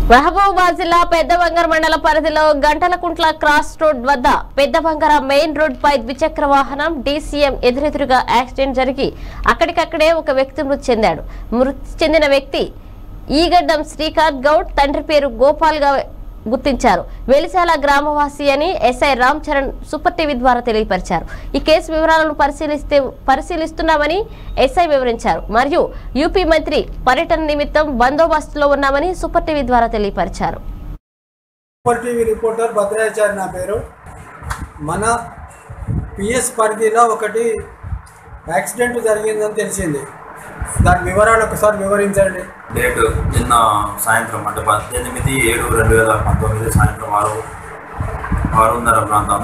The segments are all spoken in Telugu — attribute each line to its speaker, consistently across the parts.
Speaker 1: మహబూబాబాద్ జిల్లా పెద్దబంగర మండల పరిధిలో గంటలకుంట్ల క్రాస్ రోడ్ వద్ద పెద్దబంగర మెయిన్ రోడ్ పై ద్విచక్ర వాహనం డీసీఎం ఎదురెదురుగా యాక్సిడెంట్ జరిగి అక్కడికక్కడే ఒక వ్యక్తి మృతి చెందాడు మృతి చెందిన వ్యక్తి ఈగడ్డం శ్రీకాంత్ గౌడ్ తండ్రి పేరు గోపాల్ గా గుర్తించారు వెలిశాల గ్రామవాసి అని SI Ram Charan Super TV ద్వారా తెలియపరిచారు ఈ కేసు వివరాలను పరిశీలిస్తే పరిశీలిస్తున్నామని ఎస్ఐ వివరించారు మరియు యూపీ మంత్రి పర్యటన నిమిత్తం బందోబస్తులో ఉన్నామని సూపర్ టీవీ ద్వారా తెలియపరిచారు
Speaker 2: సూపర్ టీవీ రిపోర్టర్ భద్రాచారి నా పేరు మన పిఎస్ పరిధిలో ఒకటి యాక్సిడెంట్ జరిగిందని తెలిసింది దాని వివరాలు ఒకసారి వివరించండి
Speaker 3: డేట్ నిన్న సాయంత్రం అంటే పద్దెనిమిది ఏడు రెండు వేల పంతొమ్మిది సాయంత్రం ఆరు ఆరున్నర ప్రాంతాన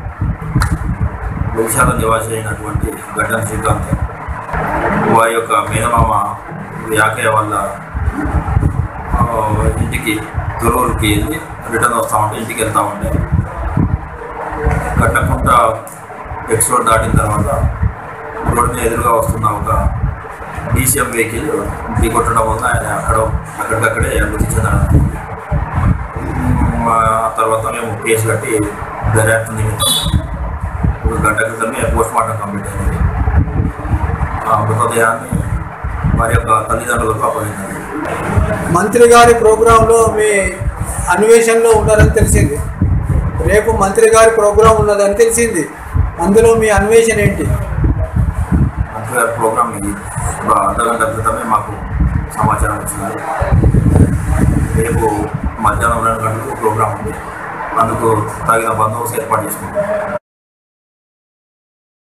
Speaker 3: విశాల నివాసి అయినటువంటి గడ్డం శ్రీకాంత్ వారి యొక్క మేనమామ యాకయ్య వాళ్ళ ఆ, ఇంటికి తొరూరుకి వెళ్ళి రిటర్న్ వస్తూ ఉంటే ఇంటికి వెళ్తూ ఉంటే కట్టకుంట ఎక్స్ రోడ్ దాటిన తర్వాత రోడ్డు మీద ఎదురుగా వస్తున్న ఒక డీసీఎం వెహికల్ ఢీ కొట్టడం వల్ల ఆయన అక్కడ అక్కడికక్కడే మృతి చెందడం మ్మ్, ఆ తర్వాత మేము కేసు కట్టి దర్యాప్తు నిమిత్తం ఒక గంట క్రితమే పోస్ట్ మార్టం కంప్లీట్ అయింది ఆ మృతదేహాన్ని వారి యొక్క తల్లిదండ్రులకు అప్పగించారు
Speaker 2: మంత్రి గారి ప్రోగ్రాంలో మీ అన్వేషణలో ఉన్నారని తెలిసింది రేపు మంత్రి గారి ప్రోగ్రాం ఉన్నదని తెలిసింది అందులో మీ అన్వేషణ ఏంటి
Speaker 3: మంత్రి గారి ప్రోగ్రామ్ ఇది ఒక అర్ధగంట క్రితమే మాకు సమాచారం వచ్చింది రేపు మధ్యాహ్నం రెండు గంటలకు ప్రోగ్రామ్ ఉంది అందుకు తగిన బందోబస్తు ఏర్పాటు చేసుకుంటాం